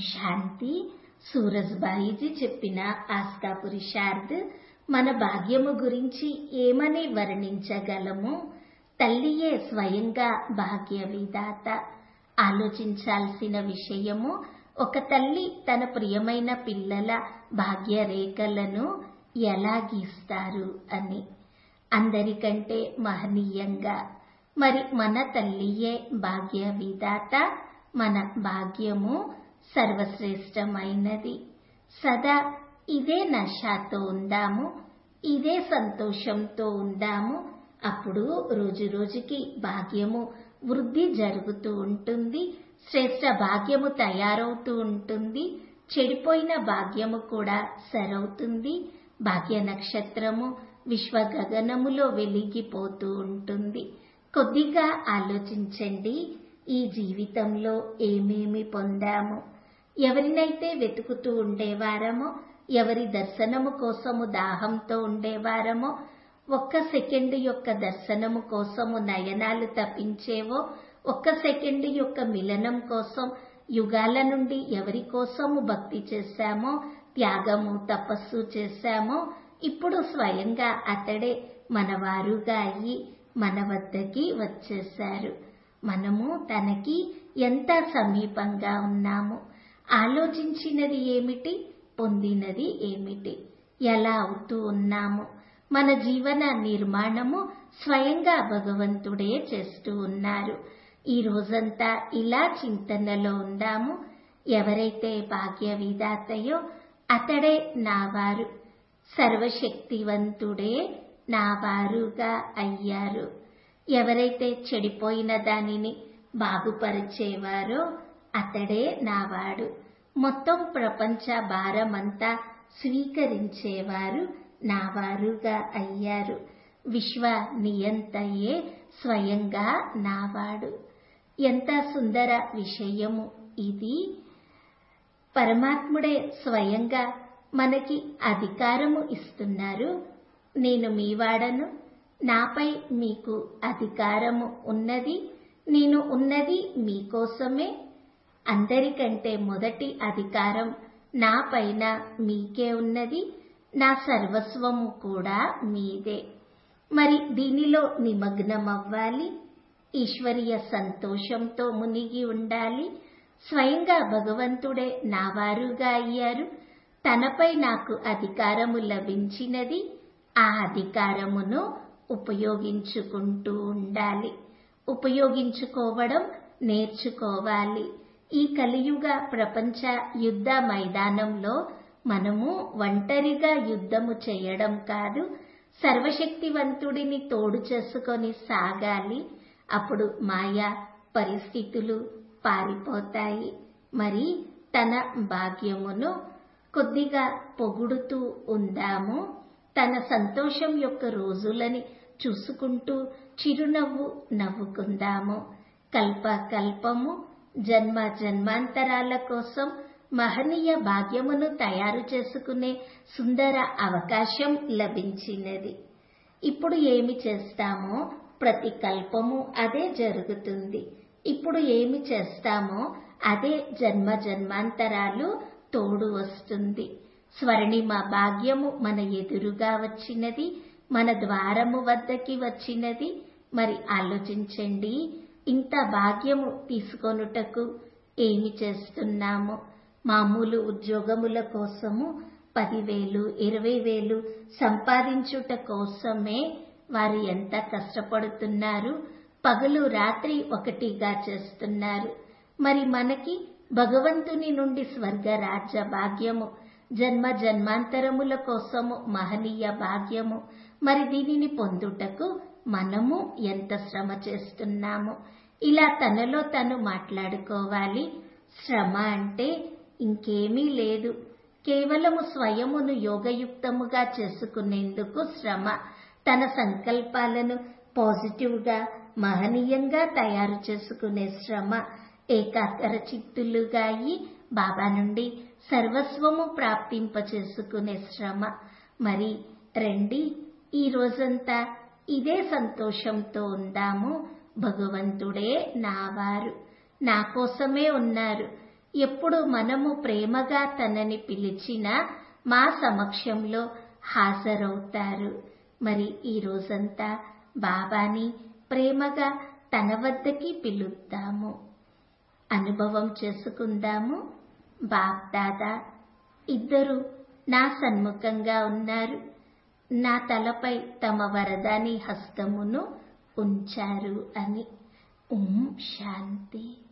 శాంతి సూరజ్బాయిజీ చెప్పిన ఆస్కా పురుషార్థ్ మన భాగ్యము గురించి ఏమని వర్ణించగలము తల్లియే స్వయంగా భాగ్య విధాత ఆలోచించాల్సిన విషయము ఒక తల్లి తన ప్రియమైన పిల్లల భాగ్య రేఖలను ఎలా గీస్తారు అని అందరికంటే మహనీయంగా మరి మన తల్లియే భాగ్య విధాత మన భాగ్యము సర్వశ్రేష్టమైనది సదా ఇదే నషాతో ఉందాము ఇదే సంతోషంతో ఉందాము అప్పుడు రోజు రోజుకి భాగ్యము వృద్ధి జరుగుతూ ఉంటుంది శ్రేష్ట భాగ్యము తయారవుతూ ఉంటుంది చెడిపోయిన భాగ్యము కూడా సరవుతుంది భాగ్య నక్షత్రము విశ్వ గగనములో వెలిగిపోతూ ఉంటుంది కొద్దిగా ఆలోచించండి ఈ జీవితంలో ఏమేమి పొందాము ఎవరినైతే వెతుకుతూ ఉండేవారమో ఎవరి దర్శనము కోసము దాహంతో ఉండేవారమో ఒక్క సెకండ్ యొక్క దర్శనము కోసము నయనాలు తప్పించేవో ఒక్క సెకండ్ యొక్క మిలనం కోసం యుగాల నుండి ఎవరి కోసము భక్తి చేశామో త్యాగము తపస్సు చేశామో ఇప్పుడు స్వయంగా అతడే మనవారుగా అయ్యి మన వద్దకి వచ్చేశారు మనము తనకి ఎంత సమీపంగా ఉన్నాము ఆలోచించినది ఏమిటి పొందినది ఏమిటి ఎలా అవుతూ ఉన్నాము మన జీవన నిర్మాణము స్వయంగా భగవంతుడే చేస్తూ ఉన్నారు ఈ రోజంతా ఇలా చింతనలో ఉందాము ఎవరైతే భాగ్య విధాతయో అతడే నావారు సర్వశక్తివంతుడే నావారుగా అయ్యారు ఎవరైతే చెడిపోయిన దానిని బాగుపరిచేవారో అతడే నావాడు మొత్తం ప్రపంచ భారమంతా స్వీకరించేవారు నావారుగా అయ్యారు విశ్వ నియంతయే స్వయంగా నావాడు ఎంత సుందర విషయము ఇది పరమాత్ముడే స్వయంగా మనకి అధికారము ఇస్తున్నారు నేను మీ వాడను నాపై మీకు అధికారము ఉన్నది నేను ఉన్నది మీకోసమే అందరికంటే మొదటి అధికారం నా పైన మీకే ఉన్నది నా సర్వస్వము కూడా మీదే మరి దీనిలో నిమగ్నమవ్వాలి ఈశ్వరీయ సంతోషంతో మునిగి ఉండాలి స్వయంగా భగవంతుడే నావారుగా అయ్యారు తనపై నాకు అధికారము లభించినది ఆ అధికారమును ఉపయోగించుకుంటూ ఉండాలి ఉపయోగించుకోవడం నేర్చుకోవాలి ఈ కలియుగ ప్రపంచ యుద్ధ మైదానంలో మనము ఒంటరిగా యుద్ధము చేయడం కాదు సర్వశక్తివంతుడిని తోడు చేసుకొని సాగాలి అప్పుడు మాయా పరిస్థితులు పారిపోతాయి మరి తన భాగ్యమును కొద్దిగా పొగుడుతూ ఉందాము తన సంతోషం యొక్క రోజులని చూసుకుంటూ చిరునవ్వు నవ్వుకుందాము కల్ప కల్పము జన్మ జన్మాంతరాల కోసం మహనీయ భాగ్యమును తయారు చేసుకునే సుందర అవకాశం లభించినది ఇప్పుడు ఏమి చేస్తామో ప్రతి కల్పము అదే జరుగుతుంది ఇప్పుడు ఏమి చేస్తామో అదే జన్మ జన్మాంతరాలు తోడు వస్తుంది స్వర్ణిమ భాగ్యము మన ఎదురుగా వచ్చినది మన ద్వారము వద్దకి వచ్చినది మరి ఆలోచించండి ఇంత భాగ్యము తీసుకొనుటకు ఏమి చేస్తున్నాము మామూలు ఉద్యోగముల కోసము పదివేలు ఇరవై వేలు సంపాదించుట కోసమే వారు ఎంత కష్టపడుతున్నారు పగలు రాత్రి ఒకటిగా చేస్తున్నారు మరి మనకి భగవంతుని నుండి స్వర్గ రాజ్య భాగ్యము జన్మ జన్మాంతరముల కోసము మహనీయ భాగ్యము మరి దీనిని పొందుటకు మనము ఎంత శ్రమ చేస్తున్నాము ఇలా తనలో తను మాట్లాడుకోవాలి శ్రమ అంటే ఇంకేమీ లేదు కేవలము స్వయమును యోగయుక్తముగా చేసుకునేందుకు శ్రమ తన సంకల్పాలను పాజిటివ్గా మహనీయంగా తయారు చేసుకునే శ్రమ ఏకాకర చిత్తులుగా అయి బాబా నుండి సర్వస్వము ప్రాప్తింప చేసుకునే శ్రమ మరి రండి ఈ రోజంతా ఇదే సంతోషంతో ఉందాము భగవంతుడే నావారు నా కోసమే ఉన్నారు ఎప్పుడు మనము ప్రేమగా తనని పిలిచినా మా సమక్షంలో హాజరవుతారు మరి ఈ రోజంతా బాబాని ప్రేమగా తన వద్దకి పిలుద్దాము అనుభవం చేసుకుందాము బాప్ దాదా ఇద్దరు నా సన్ముఖంగా ఉన్నారు నా తలపై తమ వరదాని హస్తమును ఉంచారు అని ఓం శాంతి